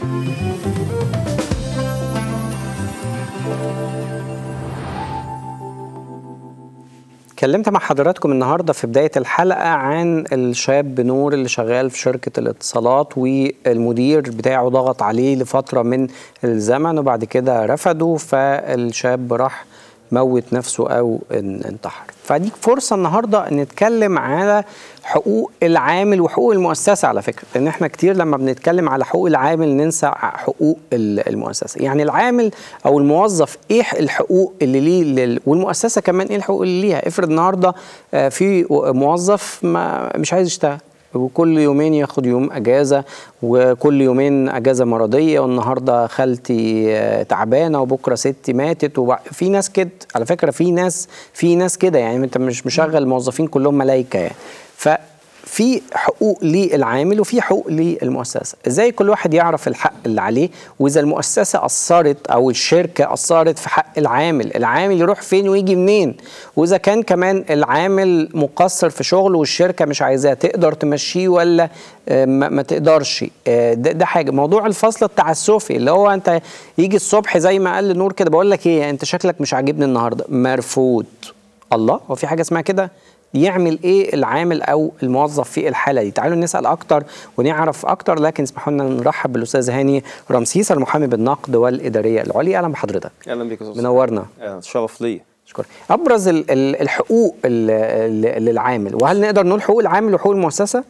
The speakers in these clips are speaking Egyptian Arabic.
اتكلمت مع حضراتكم النهارده في بدايه الحلقه عن الشاب نور اللي شغال في شركه الاتصالات والمدير بتاعه ضغط عليه لفتره من الزمن وبعد كده رفضه فالشاب راح موت نفسه او انتحر فديك فرصه النهارده ان نتكلم على حقوق العامل وحقوق المؤسسه على فكره لان احنا كتير لما بنتكلم على حقوق العامل ننسى حقوق المؤسسه يعني العامل او الموظف ايه الحقوق اللي ليه لل... والمؤسسه كمان ايه الحقوق اللي ليها افرض النهارده في موظف ما مش عايز يشتغل وكل يومين ياخد يوم اجازه وكل يومين اجازه مرضيه والنهارده خالتي تعبانه وبكره ستي ماتت وفي ناس كده على فكره في ناس في ناس كده يعني انت مش مشغل الموظفين كلهم ملايكه يعني ف في حقوق للعامل وفي حقوق للمؤسسه ازاي كل واحد يعرف الحق اللي عليه واذا المؤسسه اثرت او الشركه اثرت في حق العامل العامل يروح فين ويجي منين واذا كان كمان العامل مقصر في شغله والشركه مش عايزاه تقدر تمشيه ولا ما, ما تقدرش ده, ده حاجه موضوع الفصل التعسفي اللي هو انت يجي الصبح زي ما قال نور كده بقول لك ايه انت شكلك مش عاجبني النهارده مرفوض الله هو في حاجه اسمها كده يعمل ايه العامل او الموظف في الحاله دي تعالوا نسال اكتر ونعرف اكتر لكن اسمحوا لنا نرحب بالاستاذ هاني رمسيس المحامي بالنقد والاداريه العليا اهلا بحضرتك اهلا بك يا منورنا شرف لي شكرا ابرز ال ال الحقوق للعامل وهل نقدر نقول حقوق العامل وحقوق المؤسسه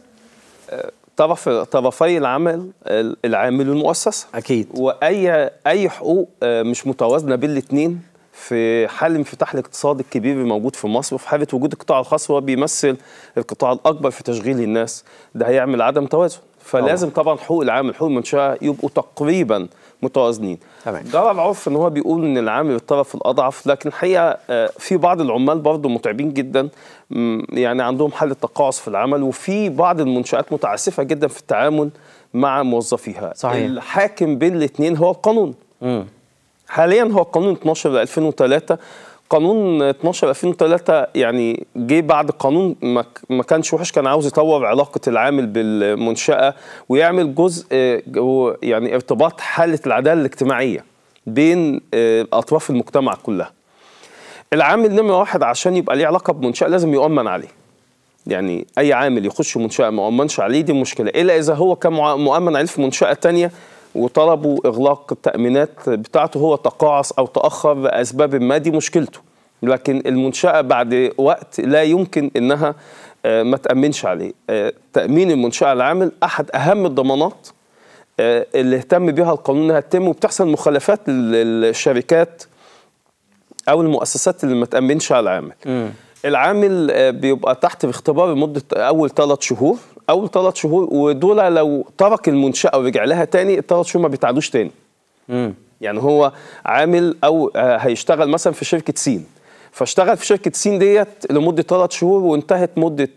طرف طرفي العمل العامل والمؤسسه اكيد واي اي حقوق مش متوازنه بين الاثنين في حال انفتاح الاقتصاد الكبير الموجود في مصر وفي حاله وجود القطاع الخاص وهو بيمثل القطاع الاكبر في تشغيل الناس ده هيعمل عدم توازن فلازم طبعا حقوق العامل حقوق المنشاه يبقوا تقريبا متوازنين تمام جرى العرف ان هو بيقول ان العامل الطرف الاضعف لكن الحقيقه في بعض العمال برضه متعبين جدا يعني عندهم حاله تقاعس في العمل وفي بعض المنشات متعسفه جدا في التعامل مع موظفيها صحيح. الحاكم بين الاثنين هو القانون م. حاليا هو قانون 12 2003 قانون 12 2003 يعني جه بعد قانون ما كانش وحش كان عاوز يطور علاقه العامل بالمنشاه ويعمل جزء يعني ارتباط حاله العداله الاجتماعيه بين اطراف المجتمع كلها. العامل نمره واحد عشان يبقى ليه علاقه بمنشاه لازم يؤمن عليه. يعني اي عامل يخش منشاه ما امنش عليه دي مشكله الا اذا هو كان مؤمن عليه في منشاه ثانيه وطلبوا اغلاق التامينات بتاعته هو تقاعس او تاخر لاسباب ما دي مشكلته لكن المنشاه بعد وقت لا يمكن انها ما تامنش عليه تامين المنشاه العامل احد اهم الضمانات اللي اهتم بها القانون انها تتم وبتحصل مخالفات للشركات او المؤسسات اللي ما تامنش على العامل م. العامل بيبقى تحت اختبار لمده اول ثلاث شهور اول ثلاث شهور ودول لو ترك المنشاه ورجع لها تاني الثلاث شهور ما بيتعادوش تاني م. يعني هو عامل او هيشتغل مثلا في شركه سين فاشتغل في شركه سين ديت لمده ثلاث شهور وانتهت مده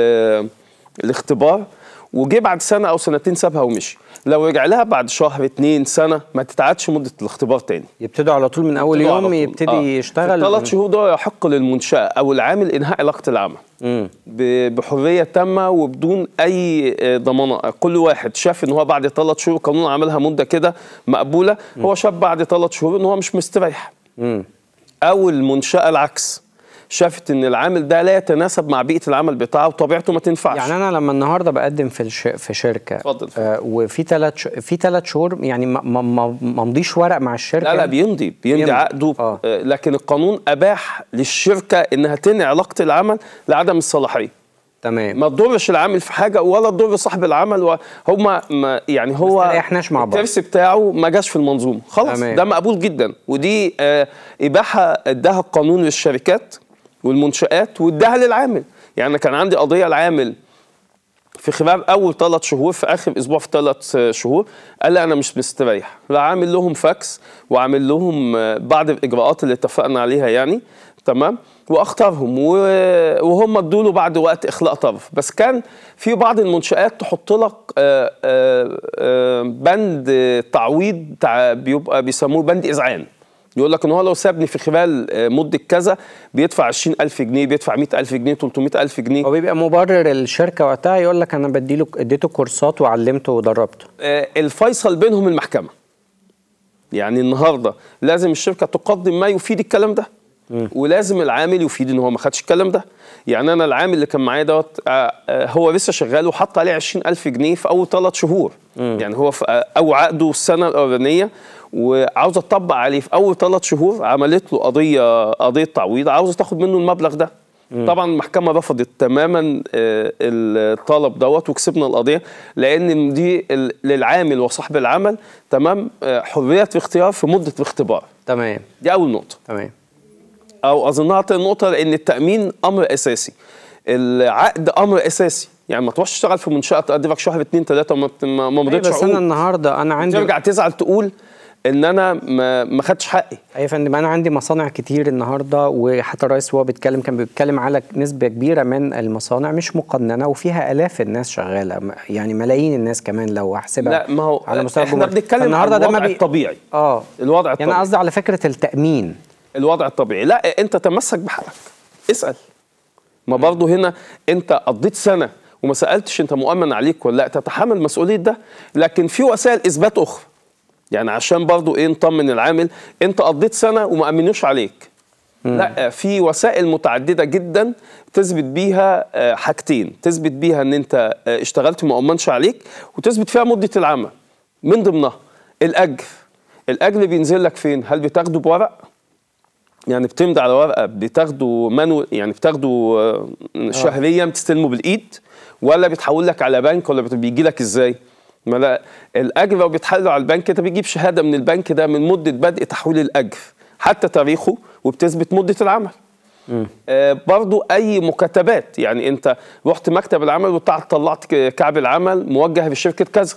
الاختبار وجه بعد سنه او سنتين سابها ومشي لو رجع لها بعد شهر اتنين سنه ما تتعادش مده الاختبار تاني يبتدوا على طول من اول يوم يبتدي آه. يشتغل ثلاث شهور ده يحق للمنشاه او العامل انهاء علاقه العمل م. بحريه تامه وبدون اي ضمانه كل واحد شاف ان هو بعد ثلاث شهور قانون عملها مده كده مقبوله م. هو شاف بعد ثلاث شهور ان هو مش مستريح م. او المنشاه العكس شافت ان العامل ده لا يتناسب مع بيئه العمل بتاعه وطبيعته ما تنفعش يعني انا لما النهارده بقدم في الش... في شركه اتفضل آه وفي ثلاث ش... في ثلاث شهور يعني ما ما ما مضيش ورق مع الشركه لا لا بيمضي بيمضي عقده آه. آه لكن القانون اباح للشركه انها تنهي علاقه العمل لعدم الصلاحيه تمام ما تضرش العامل في حاجه ولا تضر صاحب العمل وهم ما يعني هو ما استريحناش مع بعض الترس بتاعه ما جاش في المنظومه خلاص تمام. ده مقبول جدا ودي آه اباحه اداها القانون للشركات والمنشآت واداها للعامل يعني أنا كان عندي قضية العامل في خلال أول ثلاث شهور في آخر أسبوع في ثلاث شهور قال لي أنا مش مستريح فعامل لهم فاكس وعامل لهم بعض الإجراءات اللي اتفقنا عليها يعني تمام واختارهم وهم ادوا له بعد وقت اخلاء طرف بس كان في بعض المنشات تحط لك بند تعويض بيبقى بيسموه بند اذعان يقول لك ان هو لو سابني في خلال آه، مده كذا بيدفع 20000 جنيه بيدفع 100000 جنيه 300000 جنيه هو بيبقى مبرر الشركه وقتها يقول لك انا بديله اديته كورسات وعلمته ودربته آه، الفيصل بينهم المحكمه يعني النهارده لازم الشركه تقدم ما يفيد الكلام ده ولازم العامل يفيد ان هو ما خدش الكلام ده يعني انا العامل اللي كان معايا دوت آه، آه، هو لسه شغال وحط عليه 20000 جنيه في اول ثلاث شهور يعني هو في آه، او عقده السنه الاولانيه وعاوز اطبق عليه في اول ثلاث شهور عملت له قضيه قضيه تعويض عاوزه تاخد منه المبلغ ده طبعا المحكمه رفضت تماما آه، الطلب دوت وكسبنا القضيه لان دي ال- للعامل وصاحب العمل تمام آه، حريه الاختيار في مده الاختبار تمام دي اول نقطه تمام او اظنها تاني نقطه لان التامين امر اساسي العقد امر اساسي يعني ما تروحش تشتغل في منشاه تقضي لك شهر اتنين تلاته وما ما ما أيوة مضيتش بس انا عقود النهارده انا عندي ترجع تزعل تقول ان انا ما ما خدتش حقي ايوه يا فندم انا عندي مصانع كتير النهارده وحتى الرئيس وهو بيتكلم كان بيتكلم على نسبه كبيره من المصانع مش مقننه وفيها الاف الناس شغاله م- يعني ملايين الناس كمان لو احسبها لا ما هو على مستوى احنا الجمهورية. بنتكلم عن فالنهارده ده الوضع ما بي... الطبيعي اه الوضع يعني الطبيعي انا قصدي على فكره التامين الوضع الطبيعي لا انت تمسك بحقك اسال ما برضه هنا انت قضيت سنه وما سالتش انت مؤمن عليك ولا لا تتحمل مسؤوليه ده لكن في وسائل اثبات اخرى يعني عشان برضه ايه نطمن العامل انت قضيت سنه وما امنوش عليك لا في وسائل متعدده جدا تثبت بيها آه، حاجتين تثبت بيها ان انت آه، اشتغلت ما امنش عليك وتثبت فيها مده العمل من ضمنها الاجر الاجر بينزل لك فين هل بتاخده بورق يعني بتمضي على ورقه بتاخده منو يعني بتاخده آه، شهريا بتستلمه بالايد ولا بيتحول لك على بنك ولا بيجي لك ازاي؟ ما لا الاجر لو بيتحول على البنك انت بتجيب شهاده من البنك ده من مده بدء تحويل الاجر حتى تاريخه وبتثبت مده العمل. آه برضو اي مكاتبات يعني انت رحت مكتب العمل وطلعت طلعت ك- كعب العمل موجه لشركه كذا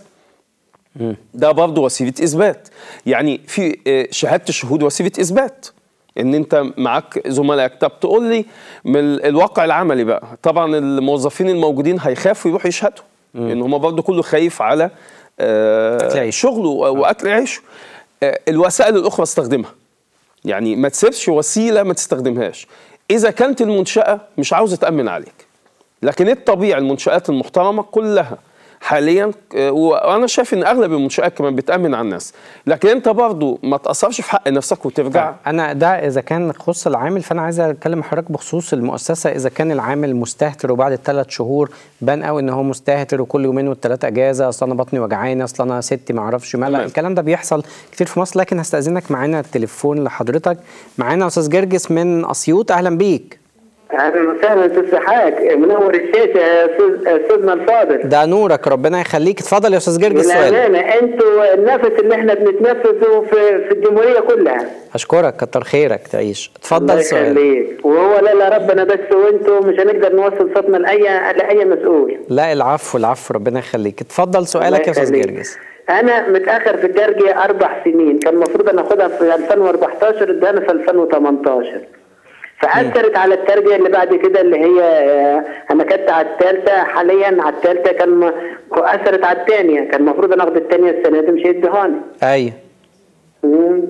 ده برضه وسيله اثبات يعني في آه، شهاده الشهود وسيله اثبات ان انت معاك زملائك طب تقول لي من ال- الواقع العملي بقى طبعا الموظفين الموجودين هيخافوا يروحوا يشهدوا ان هم برضه كله خايف على آه، أكل عيشه. شغله و- واكل عيشه آه، الوسائل الاخرى استخدمها يعني ما تسيبش وسيله ما تستخدمهاش اذا كانت المنشاه مش عاوزه تامن عليك لكن الطبيعي المنشآت المحترمة كلها حاليا آه، وانا شايف ان اغلب المنشآت كمان بتأمن على الناس لكن انت برضو ما تأثرش في حق نفسك وترجع انا ده اذا كان يخص العامل فانا عايز اتكلم مع حضرتك بخصوص المؤسسه اذا كان العامل مستهتر وبعد الثلاث شهور بان قوي ان هو مستهتر وكل يومين والثلاثه اجازه اصل انا بطني وجعاني اصل انا ستي ما اعرفش مالها تمام. الكلام ده بيحصل كتير في مصر لكن هستاذنك معانا التليفون لحضرتك معانا استاذ جرجس من اسيوط اهلا بيك اهلا وسهلا استاذ سحاك منور الشاشه يا أستاذ- استاذنا الفاضل ده نورك ربنا يخليك اتفضل يا استاذ جرجس سؤال بالامانه انتوا النفس اللي احنا بنتنفسه في في الجمهوريه كلها اشكرك كتر خيرك تعيش الله اتفضل سؤال يخليك وهو لا لا ربنا بس وانتوا مش هنقدر نوصل صوتنا لاي لاي مسؤول لا العفو العفو ربنا يخليك اتفضل سؤالك الله يا استاذ يخليك. جرجس انا متاخر في الترجية اربع سنين كان المفروض انا اخدها في 2014 ادانا في 2018 فاثرت على الترجية اللي بعد كده اللي هي آه، انا كنت على الثالثه حاليا على الثالثه كان م- اثرت على الثانيه كان المفروض انا اخد الثانيه السنه دي مش هيديهاني ايوه مم.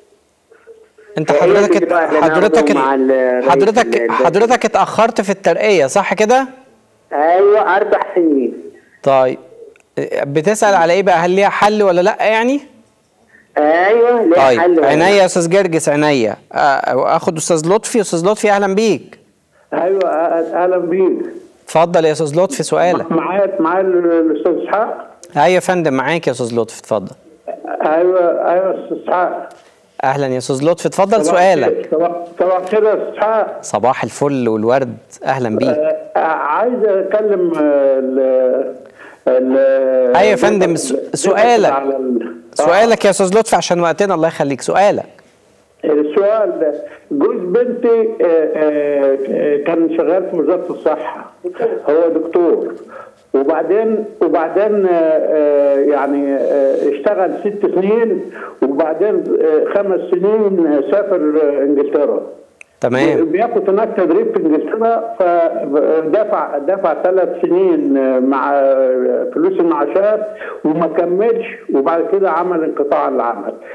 انت هي حضرتك دي بقى اللي حضرتك ناخده مع الرئيس حضرتك ال- حضرتك اتاخرت في الترقيه صح كده ايوه اربع سنين طيب بتسال على ايه بقى هل ليها حل ولا لا يعني ايوه ليه طيب حل ولا عينيا يا استاذ جرجس عينيا آه، اخد استاذ لطفي استاذ لطفي اهلا بيك ايوه أ- اهلا بيك اتفضل يا استاذ لطفي سؤالك معايا معايا الاستاذ اسحاق ايوه يا فندم معاك يا استاذ لطفي اتفضل ايوه ايوه استاذ اسحاق اهلا يا استاذ لطفي اتفضل صباح سؤالك الخير- صباح صباح الخير يا استاذ اسحاق صباح الفل والورد اهلا بيك آه، عايز اكلم آه، ال ال أيوة يا فندم، س- سؤالك. على ال- سؤالك يا استاذ لطفي عشان وقتنا الله يخليك سؤالك السؤال ده جوز بنتي آه، آه، آه، كان شغال في وزاره الصحه هو دكتور وبعدين وبعدين آه، آه، يعني آه، اشتغل ست سنين وبعدين آه، خمس سنين سافر آه، انجلترا تمام بياخد هناك تدريب في انجلترا فدفع دفع ثلاث سنين مع فلوس المعاشات وما كملش وبعد كده عمل انقطاع العمل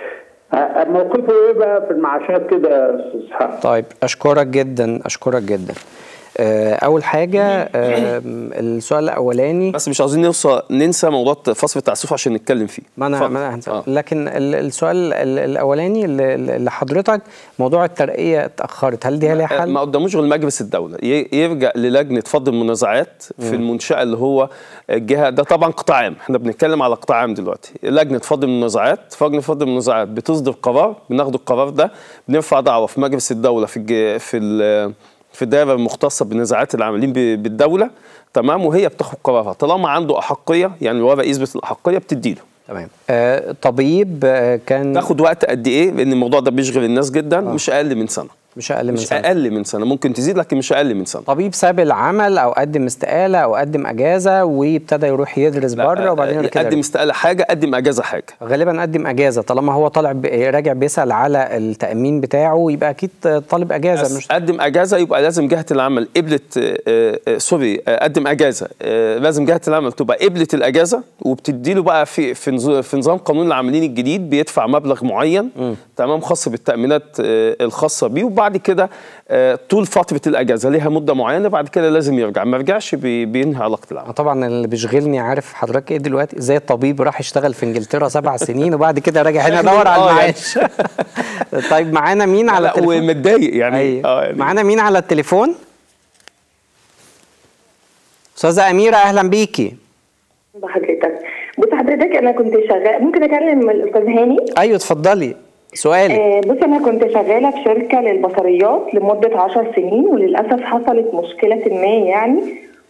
آه، موقفه ايه بقى في المعاشات كده يا استاذ اسحاق؟ طيب اشكرك جدا اشكرك جدا آه، اول حاجه آه، السؤال الاولاني بس مش عاوزين نوصل ننسى موضوع فصل التعسف عشان نتكلم فيه ما انا اتفضل. ما انا هنسى. آه. لكن ال- السؤال ال- الاولاني اللي اللي حضرتك موضوع الترقيه اتاخرت هل دي ليها حل؟ ما قداموش غير مجلس الدوله ي- يرجع للجنه فض المنازعات في المنشاه اللي هو الجهه ده طبعا قطاع عام احنا بنتكلم على قطاع عام دلوقتي لجنه فض المنازعات لجنه فض المنازعات بتصدر قرار بناخد القرار ده بنرفع دعوه في مجلس الدوله في الج... في ال... في الدائره المختصه بالنزاعات العاملين ب- بالدوله تمام وهي بتاخد قرارها طالما عنده احقيه يعني الورق يثبت الاحقيه بتديله تمام آه، طبيب آه، كان تاخد وقت قد ايه لان الموضوع ده بيشغل الناس جدا مش اقل من سنه مش اقل من مش سنه اقل من سنه ممكن تزيد لكن مش اقل من سنه طبيب ساب العمل او قدم استقاله او قدم اجازه وابتدى يروح يدرس بره وبعدين يرجع كده قدم استقاله حاجه قدم اجازه حاجه غالبا قدم اجازه طالما هو طالع ب... راجع بيسال على التامين بتاعه يبقى اكيد طالب اجازه بس مش قدم اجازه يبقى لازم جهه العمل قبلت آه، آه، سوري آه، قدم اجازه آه، لازم جهه العمل تبقى قبلت الاجازه وبتدي له بقى في في نظ- في نظام قانون العاملين الجديد بيدفع مبلغ معين تمام خاص بالتامينات آه، الخاصه بيه وبعد كده آه، طول فتره الاجازه ليها مده معينه بعد كده لازم يرجع ما رجعش بي- بينهي علاقه العمل طبعا اللي بيشغلني عارف حضرتك ايه دلوقتي ازاي الطبيب راح يشتغل في انجلترا سبع سنين وبعد كده راجع هنا شكله يدور على آه يعني. المعاش طيب معانا مين على لا التليفون ومتضايق يعني أيوة. اه يعني معانا مين على التليفون استاذه اميره اهلا بيكي بحضرتك بص حضرتك انا كنت شغال ممكن اكلم الاستاذ هاني ايوه اتفضلي سؤالي آه بص انا كنت شغاله في شركه للبصريات لمده عشر سنين وللاسف حصلت مشكله ما يعني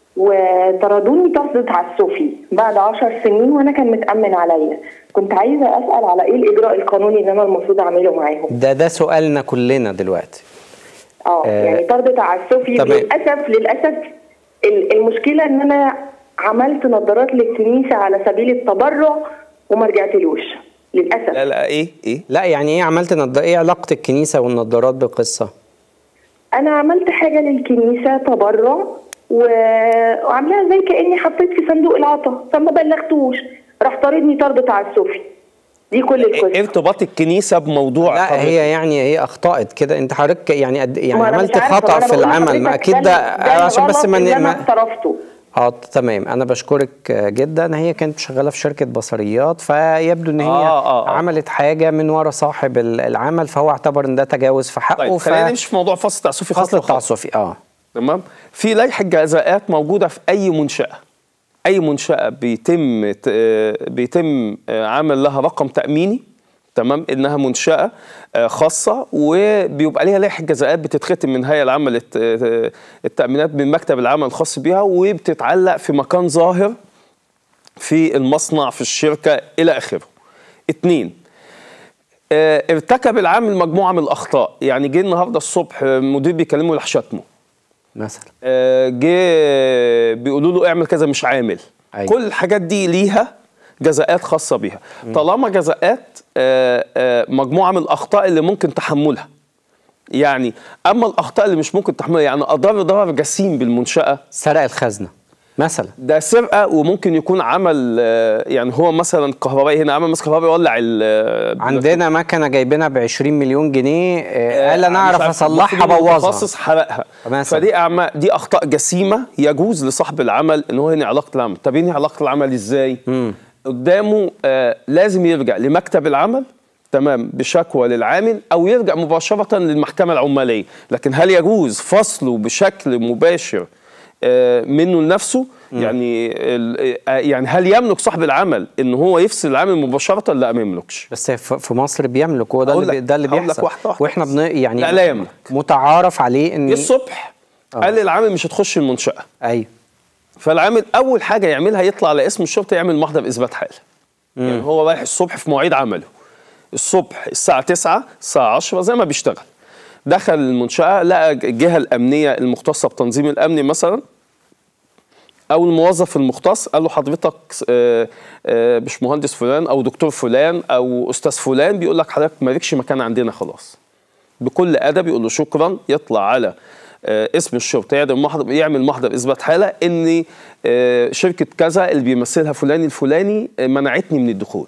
وطردوني طرد تعسفي بعد عشر سنين وانا كان متامن عليا كنت عايزه اسال على ايه الاجراء القانوني اللي انا المفروض اعمله معاهم ده ده سؤالنا كلنا دلوقتي اه آه، يعني طرد تعسفي تمام. للاسف للاسف ال- المشكله ان انا عملت نظارات للكنيسه على سبيل التبرع وما رجعتلوش للاسف لا لا ايه ايه لا يعني ايه عملت نض... ايه علاقه الكنيسه والنضارات بالقصه انا عملت حاجه للكنيسه تبرع و- وعاملاها زي كاني حطيت في صندوق العطا فما بلغتوش راح طاردني طرد تعسفي دي كل إيه القصه ارتباط الكنيسه بموضوع لا طرد- هي يعني هي اخطات كده انت حضرتك يعني قد يعني ما أنا عملت مش عارفة، خطا وأنا في بقول العمل ما لحضرتك اكيد ده عشان بس الغلط ما اللي ن- انا ما اقترفته اه تمام انا بشكرك جدا هي كانت شغاله في شركه بصريات فيبدو ان هي آه، آه، آه. عملت حاجه من ورا صاحب ال- العمل فهو اعتبر ان ده تجاوز في حقه طيب ف خلينا نمشي في موضوع فصل التعسفي فصل خطوة خطوة. التعسفي اه تمام في لائحه جزاءات موجوده في اي منشاه اي منشاه بيتم ت- آه، بيتم آه، عمل لها رقم تاميني تمام انها منشاه آه، خاصه وبيبقى ليها لائحه جزاءات بتتختم من هيئه العمل الت- آه، التامينات من مكتب العمل الخاص بها وبتتعلق في مكان ظاهر في المصنع في الشركه الى اخره اتنين آه، ارتكب العامل مجموعه من الاخطاء يعني جه النهارده الصبح آه، مدير بيكلمه راح شتمه مثلا آه، جه بيقولوا له اعمل كذا مش عامل أيوة. كل الحاجات دي ليها جزاءات خاصه بيها طالما جزاءات آه، آه، مجموعه من الاخطاء اللي ممكن تحملها يعني اما الاخطاء اللي مش ممكن تحملها يعني اضر ضرر جسيم بالمنشاه سرق الخزنه مثلا ده سرقه وممكن يكون عمل آه، يعني هو مثلا كهربائي هنا عمل مثلا كهربائي يولع ال- عندنا مكنه جايبينها ب 20 مليون جنيه آه، قال انا مش اعرف عارف، اصلحها المفروض بوظها المتخصص حرقها مثلا. فدي أعمال دي اخطاء جسيمه يجوز لصاحب العمل ان هو ينهي علاقه العمل طب ينهي علاقه العمل ازاي قدامه آه لازم يرجع لمكتب العمل تمام بشكوى للعامل او يرجع مباشره للمحكمه العماليه لكن هل يجوز فصله بشكل مباشر آه، منه لنفسه يعني ال- آه، يعني هل يملك صاحب العمل ان هو يفصل العامل مباشره لا ما يملكش بس في في مصر بيملك هو ده هقول اللي بي- لك- ده اللي هقول لك بيحصل واحدة واحدة واحنا بس. بن يعني لا، لا يملك. متعارف عليه ان جه الصبح قال للعامل مش هتخش المنشاه ايوه فالعامل اول حاجه يعملها يطلع على اسم الشرطه يعمل محضر اثبات حاله يعني هو رايح الصبح في مواعيد عمله الصبح الساعه 9 الساعه 10 زي ما بيشتغل دخل المنشاه لقى الجهه الامنيه المختصه بتنظيم الامن مثلا او الموظف المختص قال له حضرتك آه، آه، باشمهندس فلان او دكتور فلان او استاذ فلان بيقول لك حضرتك مالكش مكان عندنا خلاص بكل ادب يقول له شكرا يطلع على آه، اسم الشرطه يعمل محضر يعمل محضر اثبات حاله ان آه، شركه كذا اللي بيمثلها فلان الفلاني آه، منعتني من الدخول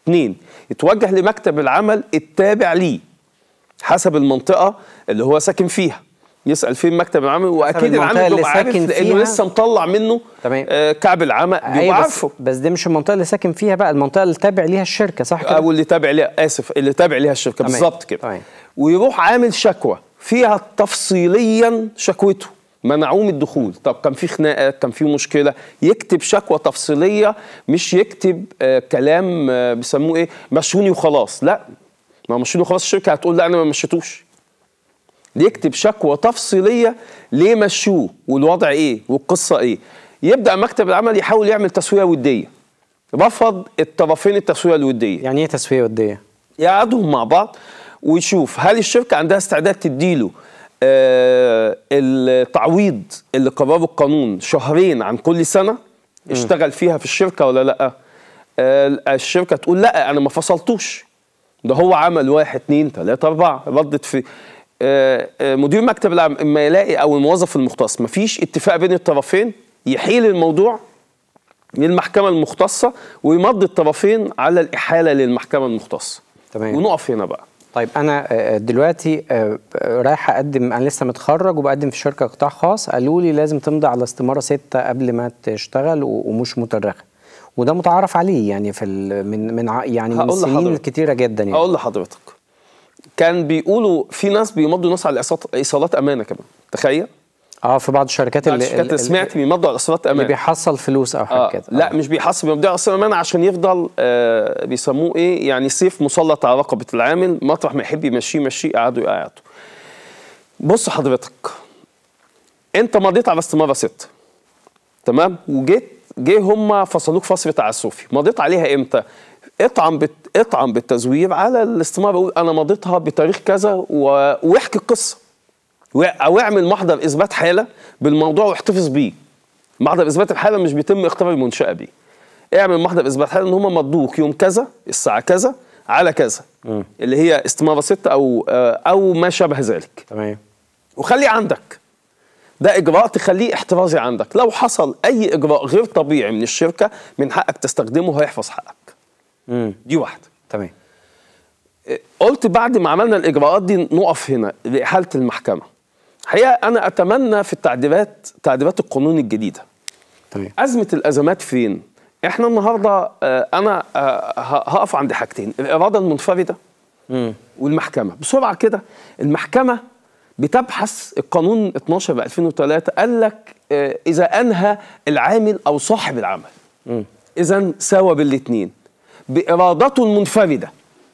اتنين يتوجه لمكتب العمل التابع ليه حسب المنطقه اللي هو ساكن فيها يسال فين مكتب العمل واكيد المنطقة العامل اللي بيبقى عارف ساكن لانه فيها. لسه مطلع منه تمام. آه كعب العمل بيبقى أيوة بس, عارفه بس دي مش المنطقه اللي ساكن فيها بقى المنطقه اللي تابع ليها الشركه صح كده او اللي تابع ليها اسف اللي تابع ليها الشركه تمام. بالظبط كده تمام. ويروح عامل شكوى فيها تفصيليا شكوته منعوه من الدخول طب كان في خناقه كان في مشكله يكتب شكوى تفصيليه مش يكتب آه كلام آه بيسموه ايه مشوني وخلاص لا ما مشوني وخلاص الشركه هتقول لا انا ما مشيتوش يكتب شكوى تفصيليه ليه مشوه والوضع ايه والقصه ايه يبدا مكتب العمل يحاول يعمل تسويه وديه رفض الطرفين التسويه الوديه يعني ايه تسويه وديه يقعدهم مع بعض ويشوف هل الشركه عندها استعداد تديله آه التعويض اللي قرره القانون شهرين عن كل سنه اشتغل فيها في الشركه ولا لا آه الشركه تقول لا انا ما فصلتوش ده هو عمل واحد اتنين تلاته اربعه ردت في آه آه مدير مكتب العمل اما يلاقي او الموظف المختص مفيش اتفاق بين الطرفين يحيل الموضوع للمحكمة المختصة ويمضي الطرفين على الإحالة للمحكمة المختصة تمام. ونقف هنا بقى طيب انا آه، دلوقتي آه، رايح اقدم انا لسه متخرج وبقدم في شركه قطاع خاص قالوا لي لازم تمضي على استماره ستة قبل ما تشتغل و- ومش مترخه وده متعارف عليه يعني في ال- من من ع- يعني من هقول سنين لحضرتك. كتيره جدا يعني أقول لحضرتك كان بيقولوا في ناس بيمضوا ناس على إيصالات- إيصالات أمانة كمان تخيل اه في بعض الشركات بعد اللي, الشركات اللي اللي- سمعت بيمضوا على إيصالات اللي أمانة بيحصل فلوس او حاجه آه كده لا آه. مش بيحصل بيمضي على إيصالات أمانة عشان يفضل آه بيسموه إيه يعني سيف مسلط على رقبة العامل مطرح ما يحب يمشيه يمشيه قعدوا يقعدوا بص حضرتك انت مضيت على استماره ست تمام وجيت جه هم فصلوك فصل تعسفي مضيت عليها امتى اطعم بت... اطعم بالتزوير على الاستماره قول انا مضيتها بتاريخ كذا و... واحكي القصه و... او اعمل محضر اثبات حاله بالموضوع واحتفظ بيه محضر اثبات الحاله مش بيتم اختبار المنشاه بيه اعمل محضر اثبات حاله ان هم مضوك يوم كذا الساعه كذا على كذا اللي هي استماره ستة او آه، او ما شابه ذلك تمام وخليه عندك ده اجراء تخليه احترازي عندك لو حصل اي اجراء غير طبيعي من الشركه من حقك تستخدمه هيحفظ حقك امم دي واحده تمام إيه، قلت بعد ما عملنا الاجراءات دي نقف هنا لاحاله المحكمه الحقيقه انا اتمنى في التعديلات تعديلات القانون الجديده تمام ازمه الازمات فين احنا النهارده آه، انا آه، ه- هقف عند حاجتين الاراده المنفرده امم والمحكمه بسرعه كده المحكمه بتبحث القانون 12 ب 2003 قال لك آه، اذا انهى العامل او صاحب العمل اذا ساوى بالاثنين بارادته المنفرده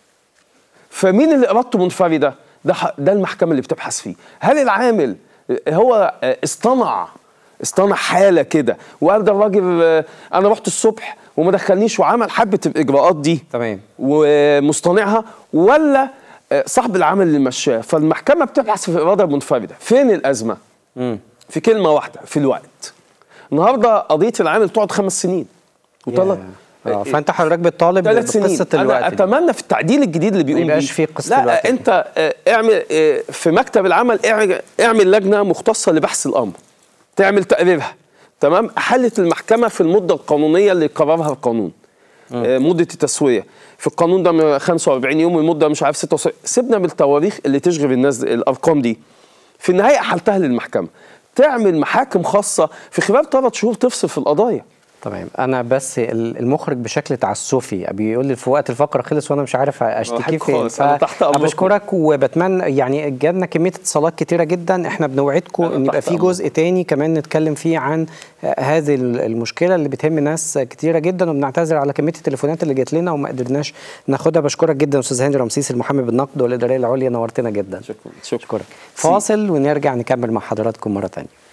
فمين اللي ارادته منفرده ده ح- ده المحكمه اللي بتبحث فيه هل العامل هو آه، اصطنع اصطنع حاله كده وقال ده الراجل آه، انا رحت الصبح وما دخلنيش وعمل حبه الاجراءات دي تمام ومصطنعها ولا آه، صاحب العمل اللي مشاه فالمحكمه بتبحث في اراده منفرده فين الازمه امم في كلمه واحده في الوقت النهارده قضيه العامل تقعد خمس سنين وثلاث اه فانت حضرتك بتطالب ثلاث سنين بقصه الوقت انا دي. اتمنى في التعديل الجديد اللي بيقوم يبقاش بيه فيه قصة لا الوقت دي. انت آه، اعمل آه، في مكتب العمل اعمل- اعمل لجنه مختصه لبحث الامر تعمل تقريرها تمام احلت المحكمه في المده القانونيه اللي قررها القانون آه، مده التسويه في القانون ده من 45 يوم والمده مش عارف 76 سيبنا من التواريخ اللي تشغل الناس دي- الارقام دي في النهايه احلتها للمحكمه تعمل محاكم خاصه في خلال ثلاث شهور تفصل في القضايا تمام انا بس ال- المخرج بشكل تعسفي بيقول لي في وقت الفقره خلص وانا مش عارف اشتكي حاجة فين خالص، أنا تحت أمركم. بشكرك وبتمنى يعني جالنا كميه اتصالات كتيره جدا احنا بنوعدكم أنا ان يبقى تحت في جزء تاني كمان نتكلم فيه عن آه، هذه ال- المشكله اللي بتهم ناس كتيره جدا وبنعتذر على كميه التليفونات اللي جات لنا وما قدرناش ناخدها بشكرك جدا استاذ هاني رمسيس المحامي بالنقد والاداريه العليا نورتنا جدا شكرا شكرا فاصل ونرجع نكمل مع حضراتكم مره تانيه